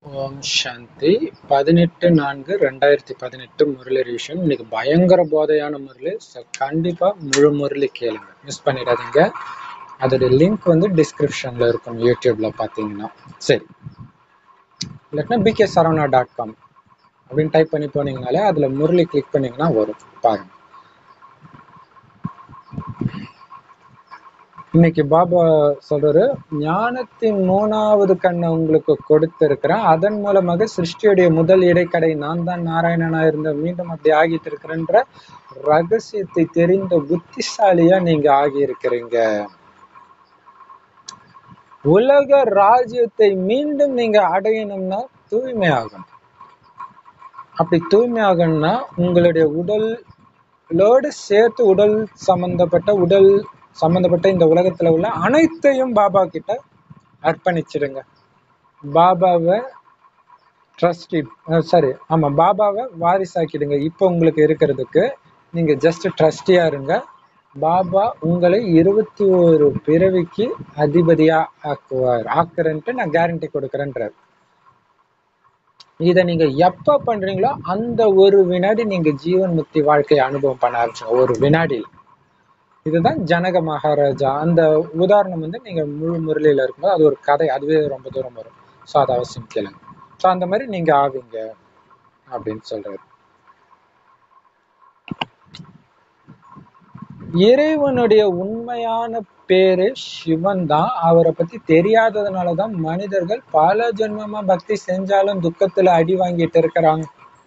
ஓம் சாந்தி பதினெட்டு நான்கு ரெண்டாயிரத்தி பதினெட்டு முரளி ரிவிஷன் இன்னைக்கு பயங்கர போதையான முரளி ஸோ கண்டிப்பா முழு முரளி கேளுங்க மிஸ் பண்ணிடாதீங்க அதோட லிங்க் வந்து டிஸ்கிரிப்ஷன்ல இருக்கும் யூடியூப்ல பார்த்தீங்கன்னா சரி இல்லாட்டினா பிகே சரவணா டாட் காம் அப்படின்னு டைப் பண்ணி போனீங்கனாலே அதுல முரளி கிளிக் பண்ணீங்கன்னா வரும் பாருங்க இன்னைக்கு பாபா சொல்றாரு ஞானத்தின் மூணாவது கண்ணை உங்களுக்கு கொடுத்திருக்கிறேன் அதன் மூலமாக சிருஷ்டியுடைய முதல் இடைக்கடை நான் தான் நாராயணனா இருந்த மீண்டும் அப்படி ஆகிட்டு இருக்கிறேன்ற ரகசியத்தை தெரிந்த புத்திசாலியா நீங்க ஆகி இருக்கிறீங்க உலக ராஜ்யத்தை மீண்டும் நீங்க அடையணும்னா தூய்மையாகணும் அப்படி தூய்மையாகணும்னா உங்களுடைய உடலோடு சேர்த்து உடல் சம்பந்தப்பட்ட உடல் சம்பந்தப்பட்ட இந்த உலகத்துல உள்ள அனைத்தையும் பாபா கிட்ட அர்ப்பணிச்சிடுங்க பாபாவை ட்ரஸ்டி சாரி ஆமா பாபாவை வாரிசாக்கிடுங்க இப்போ உங்களுக்கு இருக்கிறதுக்கு நீங்க ஜஸ்ட் ட்ரஸ்டியா இருங்க பாபா உங்களை இருபத்தி ஒரு பிறவிக்கு அதிபதியா ஆக்குவார் ஆக்குறேன்ட்டு நான் கேரண்டி கொடுக்குறேன்றார் இதை நீங்க எப்ப பண்றீங்களோ அந்த ஒரு வினாடி நீங்க ஜீவன் முக்தி வாழ்க்கையை அனுபவம் பண்ண ஆரம்பிச்சுங்க ஒரு வினாடியில் இதுதான் ஜனக மகாராஜா அந்த உதாரணம் வந்து நீங்க முழு முரளியில இருக்கும்போது அது ஒரு கதை அதுவே ரொம்ப தூரம் வரும் ஸோ அது அவசியம் கேளுங்க ஸோ அந்த மாதிரி நீங்க ஆவீங்க அப்படின்னு சொல்றாரு இறைவனுடைய உண்மையான பேரு சிவன் தான் அவரை பத்தி தெரியாததுனாலதான் மனிதர்கள் பல ஜென்மமா பக்தி செஞ்சாலும் துக்கத்துல அடி வாங்கிட்டு இருக்கிறாங்க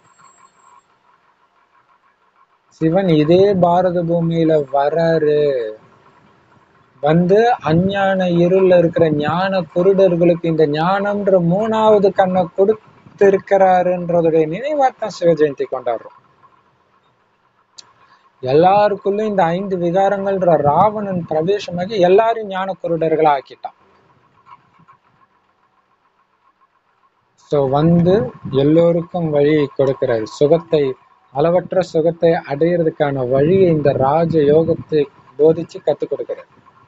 சிவன் இதே பாரத பூமியில வராரு வந்து அஞ்ஞான இருள்ல இருக்கிற ஞான குருடர்களுக்கு இந்த ஞானம்ன்ற மூணாவது கண்ணை கொடுத்து இருக்கிறாருன்றதுடைய நினைவாத்தான் சிவ ஜெயந்தி கொண்டாடுறோம் எல்லாருக்குள்ளும் இந்த ஐந்து விகாரங்கள்ன்ற ராவணன் பிரவேசமாகி எல்லாரும் ஞான குருடர்களா ஆக்கிட்டான் சோ வந்து எல்லோருக்கும் வழி கொடுக்கிறார் சுகத்தை அளவற்ற சுகத்தை அடையிறதுக்கான வழியை இந்த ராஜ யோகத்தை போதிச்சு கத்துக் கொடுக்கிறார்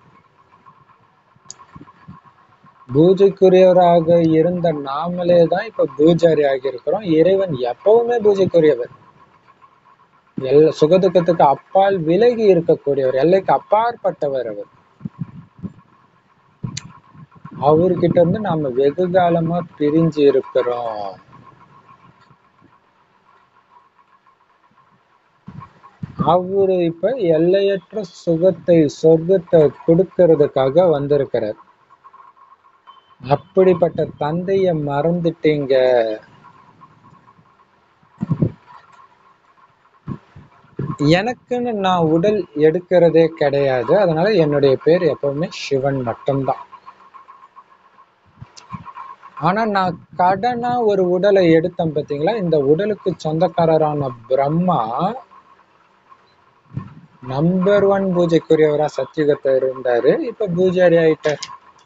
பூஜைக்குரியவராக இருந்த நாமளே தான் இப்ப பூஜாரி ஆகி இருக்கிறோம் இறைவன் எப்பவுமே பூஜைக்குரியவர் எல்ல சுகதுக்கத்துக்கு அப்பால் விலகி இருக்கக்கூடியவர் எல்லைக்கு அப்பாற்பட்டவர் அவர் அவர்கிட்ட இருந்து நாம வெகு காலமா பிரிஞ்சு இருக்கிறோம் அவரு இப்ப எல்லையற்ற சுகத்தை சொர்க்கத்தை கொடுக்கறதுக்காக வந்திருக்கிறார் அப்படிப்பட்ட தந்தைய மறந்துட்டீங்க எனக்குன்னு நான் உடல் எடுக்கிறதே கிடையாது அதனால என்னுடைய பேர் எப்பவுமே சிவன் மட்டும்தான் ஆனா நான் கடனா ஒரு உடலை எடுத்தேன் பார்த்தீங்களா இந்த உடலுக்கு சொந்தக்காரரான பிரம்மா நம்பர் ஒன் பூஜைக்குரியவரா சத்தியுகத்தை இருந்தாரு இப்ப பூஜாரி ஆயிட்டார்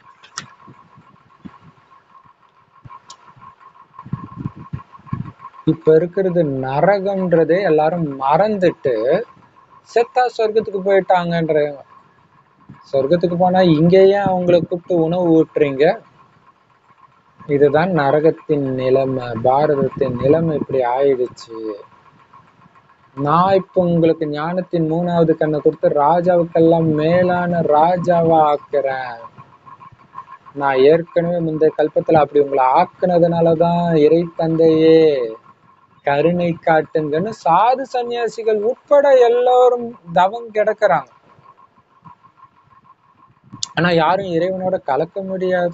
இப்ப இருக்கிறது நரகம்ன்றதே எல்லாரும் மறந்துட்டு செத்தா சொர்க்கத்துக்கு போயிட்டாங்கன்ற சொர்க்கத்துக்கு போனா இங்கேயே அவங்களை கூப்பிட்டு உணவு ஊட்டுறீங்க இதுதான் நரகத்தின் நிலைமை பாரதத்தின் நிலைமை இப்படி ஆயிடுச்சு நான் இப்ப உங்களுக்கு ஞானத்தின் மூணாவது கண்ணை கொடுத்து ராஜாவுக்கெல்லாம் மேலான ராஜாவா ஆக்குறேன் நான் ஏற்கனவே முந்தைய கல்பத்துல அப்படி உங்களை ஆக்குனதுனாலதான் இறை தந்தையே கருணை காட்டுங்கன்னு சாது சன்னியாசிகள் உட்பட எல்லோரும் தவம் கிடக்குறாங்க ஆனா யாரும் இறைவனோட கலக்க முடியாது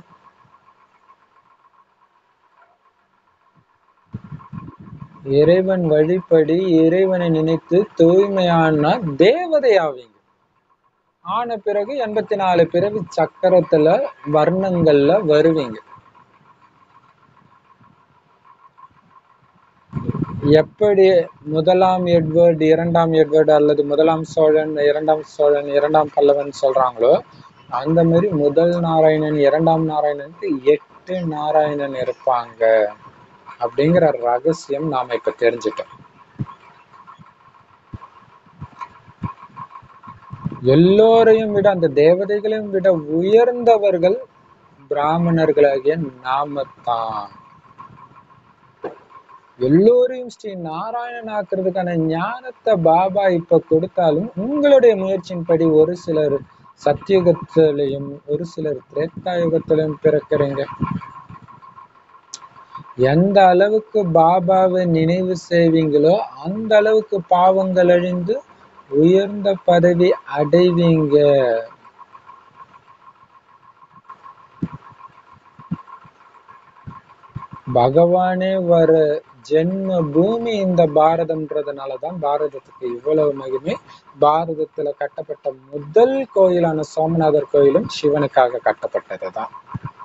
இறைவன் வழிபடி இறைவனை நினைத்து தூய்மையான தேவதை ஆவீங்க ஆன பிறகு எண்பத்தி நாலு பிறவி சக்கரத்துல வர்ணங்கள்ல வருவீங்க எப்படி முதலாம் எட்வர்டு இரண்டாம் எட்வர்டு அல்லது முதலாம் சோழன் இரண்டாம் சோழன் இரண்டாம் பல்லவன் சொல்றாங்களோ அந்த மாதிரி முதல் நாராயணன் இரண்டாம் நாராயணனுக்கு எட்டு நாராயணன் இருப்பாங்க அப்படிங்கிற ரகசியம் நாம இப்ப தெரிஞ்சிட்டோம் எல்லோரையும் விட அந்த தேவதைகளையும் விட உயர்ந்தவர்கள் பிராமணர்களாகிய நாமத்தான் எல்லோரையும் ஸ்ரீ நாராயணன் ஆக்குறதுக்கான ஞானத்தை பாபா இப்ப கொடுத்தாலும் உங்களுடைய முயற்சியின்படி ஒரு சிலர் சத்தியுகத்திலையும் ஒரு சிலர் திரேத்தாயுகத்திலையும் பிறக்கிறீங்க எந்த அளவுக்கு பாபாவை நினைவு செய்வீங்களோ அந்த அளவுக்கு பாவங்கள் அழிந்து உயர்ந்த பதவி அடைவீங்க பகவானே வர ஜென்ம பூமி இந்த பாரதம்ன்றதுனாலதான் பாரதத்துக்கு இவ்வளவு மகிமை பாரதத்துல கட்டப்பட்ட முதல் கோயிலான சோமநாதர் கோயிலும் சிவனுக்காக கட்டப்பட்டதுதான்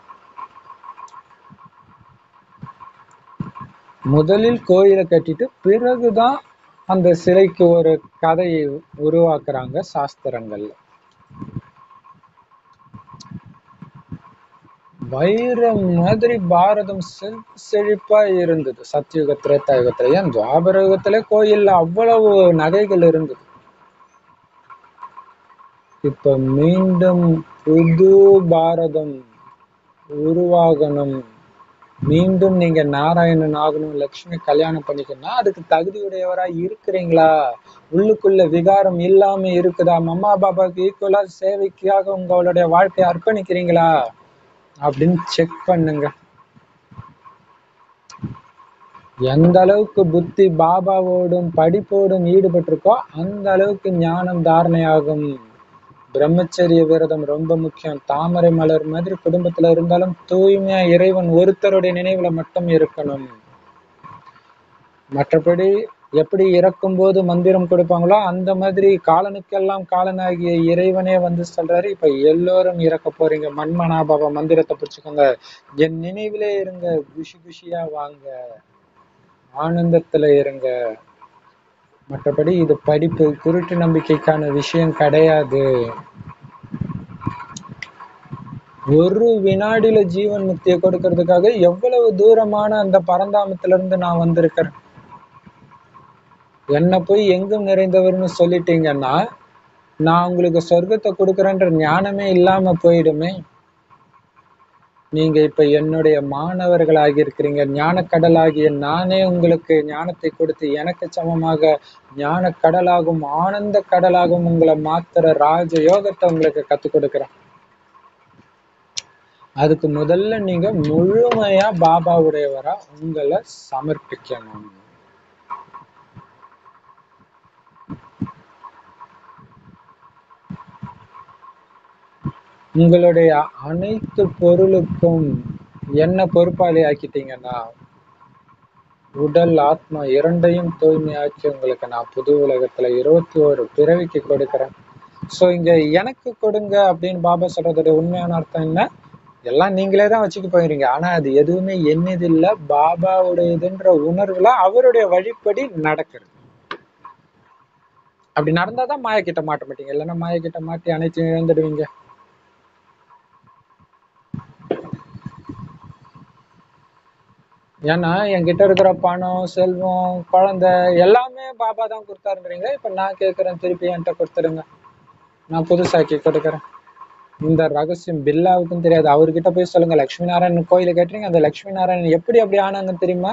முதலில் கோயிலை கட்டிட்டு பிறகுதான் அந்த சிலைக்கு ஒரு கதையை உருவாக்குறாங்க சாஸ்திரங்கள்ல வைரம் மாதிரி பாரதம் செல் செழிப்பா இருந்தது சத்தியுக திரேத்தாயுகத்துல ஏன் துவாபர யுகத்துல கோயில்ல அவ்வளவு நகைகள் இருந்தது இப்ப மீண்டும் புது பாரதம் உருவாகணும் மீண்டும் நீங்க நாராயணன் ஆகணும் லட்சுமி கல்யாணம் பண்ணிக்கணும்னா அதுக்கு தகுதியுடையவரா இருக்கிறீங்களா உள்ளுக்குள்ள விகாரம் இல்லாம இருக்குதா மம்மா பாபாக்கு ஈக்குவலா சேவைக்காக உங்களுடைய வாழ்க்கையை அர்ப்பணிக்கிறீங்களா அப்படின்னு செக் பண்ணுங்க எந்த அளவுக்கு புத்தி பாபாவோடும் படிப்போடும் ஈடுபட்டிருக்கோ அந்த அளவுக்கு ஞானம் தாரணையாகும் பிரம்மச்சரிய விரதம் ரொம்ப முக்கியம் தாமரை மலர் மாதிரி குடும்பத்துல இருந்தாலும் தூய்மையா இறைவன் ஒருத்தருடைய நினைவுல மட்டும் இருக்கணும் மற்றபடி எப்படி இறக்கும் போது மந்திரம் கொடுப்பாங்களோ அந்த மாதிரி காலனுக்கெல்லாம் காலனாகிய இறைவனே வந்து சொல்றாரு இப்ப எல்லோரும் இறக்க போறீங்க மண்மனாபாபா மந்திரத்தை பிடிச்சுக்கோங்க என் நினைவிலே இருங்க குஷி குஷியா வாங்க ஆனந்தத்துல இருங்க மற்றபடி இது படிப்பு குருட்டு நம்பிக்கைக்கான விஷயம் கிடையாது ஒரு வினாடியில ஜீவன் முக்தியை கொடுக்கறதுக்காக எவ்வளவு தூரமான அந்த பரந்தாமத்துல இருந்து நான் வந்திருக்கிறேன் என்ன போய் எங்கும் நிறைந்தவர்னு சொல்லிட்டீங்கன்னா நான் உங்களுக்கு சொர்க்கத்தை கொடுக்குறேன்ற ஞானமே இல்லாம போயிடுமே நீங்க இப்ப என்னுடைய மாணவர்களாகி இருக்கிறீங்க ஞானக்கடலாகிய நானே உங்களுக்கு ஞானத்தை கொடுத்து எனக்கு சமமாக ஞான கடலாகும் ஆனந்த கடலாகும் உங்களை மாத்துற ராஜ யோகத்தை உங்களுக்கு கத்து கொடுக்குறேன் அதுக்கு முதல்ல நீங்க முழுமையா பாபாவுடையவரா உங்களை சமர்ப்பிக்கணும் உங்களுடைய அனைத்து பொருளுக்கும் என்ன பொறுப்பாளி ஆக்கிட்டீங்கன்னா உடல் ஆத்மா இரண்டையும் தூய்மையாக்கி உங்களுக்கு நான் புது உலகத்துல இருபத்தி ஒரு பிறவிக்கு கொடுக்குறேன் சோ இங்க எனக்கு கொடுங்க அப்படின்னு பாபா சொல்றதோட உண்மையான அர்த்தம் என்ன எல்லாம் நீங்களே தான் வச்சுட்டு போயிருங்க ஆனா அது எதுவுமே என்னது இல்ல பாபாவுடையதுன்ற உணர்வுல அவருடைய வழிப்படி நடக்கிறது அப்படி நடந்தாதான் மாய கிட்ட மாட்ட மாட்டீங்க இல்லைன்னா மாய கிட்ட மாட்டி அனைத்தையும் இழந்துடுவீங்க ஏன்னா என்கிட்ட இருக்கிற பணம் செல்வம் குழந்தை எல்லாமே பாபா தான் கொடுத்தாருன்றீங்க இப்ப நான் கேட்கறேன் திருப்பி என்கிட்ட கொடுத்துருங்க நான் புதுசாக்கி கொடுக்குறேன் இந்த ரகசியம் பில்லாவுக்கும் தெரியாது அவர்கிட்ட போய் சொல்லுங்க லட்சுமி நாராயணன் கோயில கேட்டீங்க அந்த லட்சுமி நாராயணன் எப்படி அப்படி ஆனாங்கன்னு தெரியுமா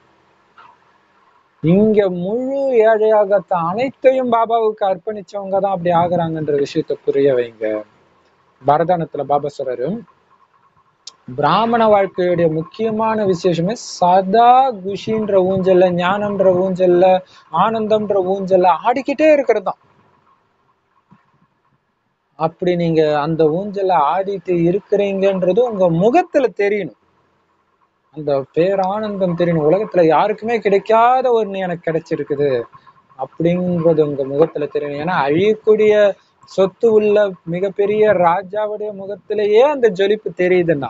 இங்க முழு ஏழையாகத்த அனைத்தையும் பாபாவுக்கு அர்ப்பணிச்சவங்க தான் அப்படி ஆகுறாங்கன்ற விஷயத்த புரிய வைங்க பரதானத்துல பாபா சொல்றாரு பிராமண வாழ்க்கையுடைய முக்கியமான விசேஷமே சதா குஷின்ற ஊஞ்சல்ல ஞானம்ன்ற ஊஞ்சல்ல ஆனந்தம்ன்ற ஊஞ்சல்ல ஆடிக்கிட்டே இருக்கிறது தான் அப்படி நீங்க அந்த ஊஞ்சல்ல ஆடிட்டு இருக்கிறீங்கன்றது உங்க முகத்துல தெரியணும் அந்த பேரானந்தம் தெரியணும் உலகத்துல யாருக்குமே கிடைக்காத ஒண்ணு எனக்கு கிடைச்சிருக்குது அப்படின்றது உங்க முகத்துல தெரியணும் ஏன்னா அழியக்கூடிய சொத்து உள்ள மிகப்பெரிய ராஜாவுடைய முகத்திலேயே அந்த ஜொலிப்பு தெரியுதுன்னா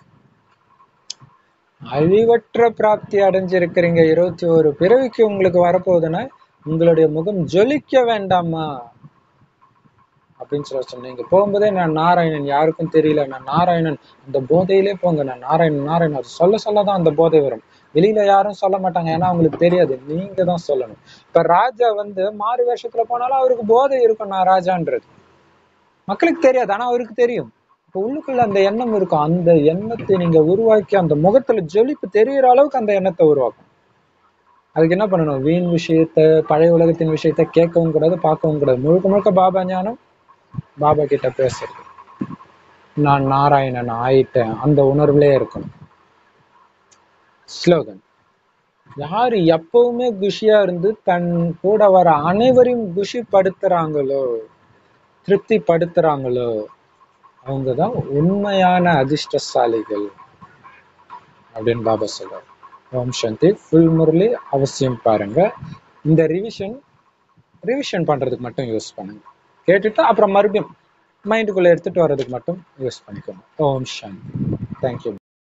அழிவற்ற பிராப்தி அடைஞ்சிருக்கிறீங்க இருபத்தி ஒரு பிறவிக்கு உங்களுக்கு வரப்போகுதுன்னா உங்களுடைய முகம் ஜொலிக்க வேண்டாமா அப்படின்னு சொல்ல சொன்னீங்க போகும்போதே நான் நாராயணன் யாருக்கும் தெரியல நான் நாராயணன் அந்த போதையிலே போங்க நான் நாராயணன் நாராயணன் அது சொல்ல சொல்லதான் அந்த போதை வரும் வெளியில யாரும் சொல்ல மாட்டாங்க ஏன்னா அவங்களுக்கு தெரியாது நீங்க தான் சொல்லணும் இப்ப ராஜா வந்து மாறு வேஷத்துல போனாலும் அவருக்கு போதை இருக்கும் நான் ராஜான்றது மக்களுக்கு தெரியாது ஆனா அவருக்கு தெரியும் இப்ப உள்ளுக்குள்ள அந்த எண்ணம் இருக்கும் அந்த எண்ணத்தை நீங்க உருவாக்கி அந்த முகத்துல ஜொலிப்பு தெரியிற அளவுக்கு அந்த எண்ணத்தை உருவாக்கும் அதுக்கு என்ன பண்ணணும் வீண் விஷயத்த பழைய உலகத்தின் விஷயத்த கேட்கவும் கூடாது பார்க்கவும் கூடாது முழுக்க முழுக்க பாபா ஞானம் பாபா கிட்ட பேசுறது நான் நாராயணன் ஆயிட்டேன் அந்த உணர்வுலயே இருக்கணும் ஸ்லோகன் யாரு எப்பவுமே குஷியா இருந்து தன் கூட வர அனைவரையும் குஷிப்படுத்துறாங்களோ திருப்தி படுத்துறாங்களோ அவங்கதான் உண்மையான அதிர்ஷ்டசாலிகள் அப்படின்னு பாபா சொல்றாரு ஓம் சாந்தி ஃபுல் முரளி அவசியம் பாருங்க இந்த ரிவிஷன் ரிவிஷன் பண்றதுக்கு மட்டும் யூஸ் பண்ணுங்க கேட்டுட்டு அப்புறம் மறுபடியும் மைண்டுக்குள்ள எடுத்துட்டு வர்றதுக்கு மட்டும் யூஸ் பண்ணிக்கோங்க ஓம் சாந்தி தேங்க்யூ